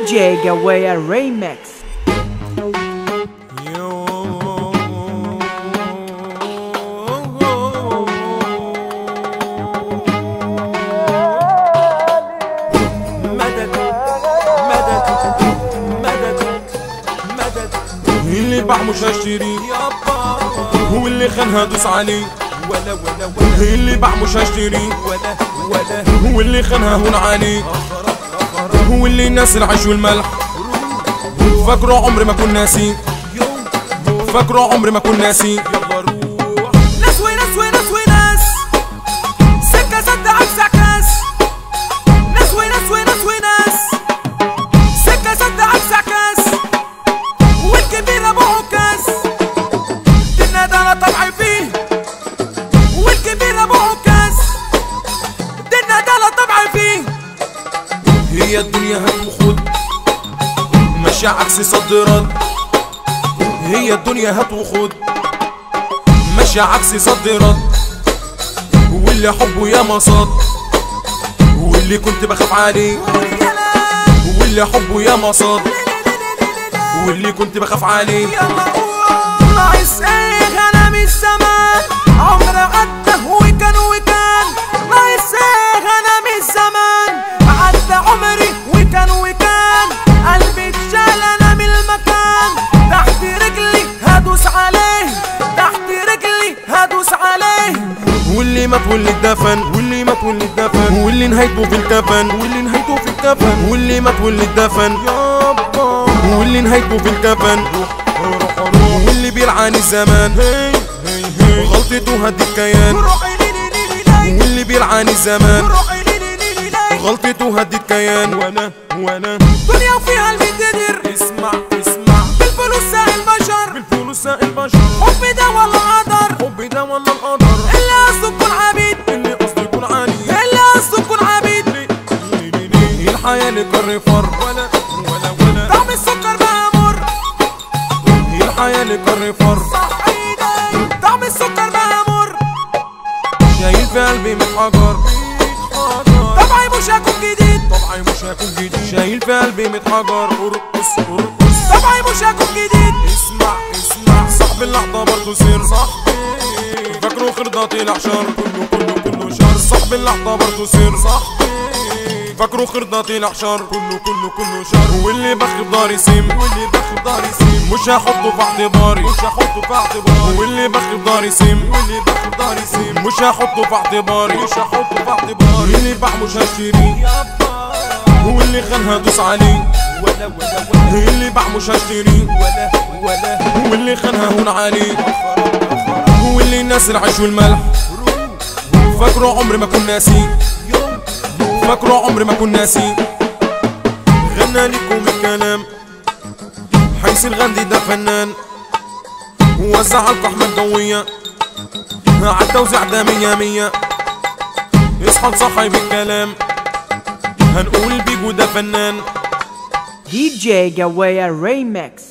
DJ Gawaya Remix. مدد مدد مدد مدد اللي باع مش هشتري يابا هو اللي خانها دوس عليه ولا ولا ولا اللي باع مش هشتري ولا ولا هو اللي خانها هون عليه هو اللي الناس العيش والملح فاكره عمري ما كنت ناسي يوم فاكره عمري ما كنت ناسي يلا روح ناس وناس وناس وناس سكة سد عكس عكاس ناس وناس وناس وناس سكة سد عكس عكاس والكبير ابو عكاس دنا ده انا طبعي فيه والكبير ابو عكاس دنا ده انا طبعي فيه هي الدنيا هات وخد ماشي عكس صد رد هي الدنيا هات وخد ماشي عكس صد رد واللي حبه يا مصاد واللي كنت بخاف عليه واللي حبه يا مصاد واللي كنت بخاف عليه يلا قول ناقص ايه غنم الزمان عمر عدى وكان وكان ناقص ايه غنم الزمان عدى عمري وكان وكان قلبي اتشال انا من المكان تحت رجلي هدوس عليه تحت رجلي هدوس عليه واللي مات واللي اتدفن واللي مات واللي اتدفن واللي نهايته في الكفن واللي نهايته في الكفن واللي مات واللي اتدفن يابا واللي نهايته في الكفن واللي بيلعن الزمان غلطته هدي الكيان روحي لي لي لي لي لي واللي بيلعن الزمان روحي لي لي لي لي لي غلطته هدي الكيان وانا وانا دنيا وفيها المتدر اسمع اسمع بالفلوس سائل بشر بالفلوس البشر حبي ده ولا قدر حبي ده ولا القدر اللي قصده تكون عبيد اللي قصدي يكون عالي اللي قصده تكون عبيد هي الحياة لكر فر ولا ولا ولا طعم السكر بقى مر هي الحياة لكر فر صح ايدي طعم السكر بقى مر شايل في قلبي من حجر طبعي مش هكون جديد طبعي مش هكون جديد شايل في قلبي من حجر ارقص ارقص طبعي مش هكون جديد اسمع اسمع صاحب اللحظة برضه سر صاحبي فاكره خرضاتي العشر كله كله كله شر صاحب اللحظة برضه سر صاحبي فاكره خرضاتي العشر كله كله كله شر واللي بخ داري سم واللي بخ داري سم مش هحطه في اعتباري مش هحطه في اعتباري واللي بخ داري سم واللي بخ داري سم مش هحطه في اعتباري مش هحطه في اعتباري اللي باع مش هشتري هو اللي خانها دوس عليه ولا ولا ولا اللي باع مش هشتري ولا ولا هو اللي خانها هون عليه هو اللي الناس العيش والملح فاكره عمري ما كنت ناسي يوم فاكره عمري ما كنت ناسي غنى لكم الكلام حيث الغندي ده فنان ووزع لكم احمد قوية عالتوزيع ده مية مية اصحى صحي بالكلام هنقول بيجو ده فنان DJ Gawaya Remix.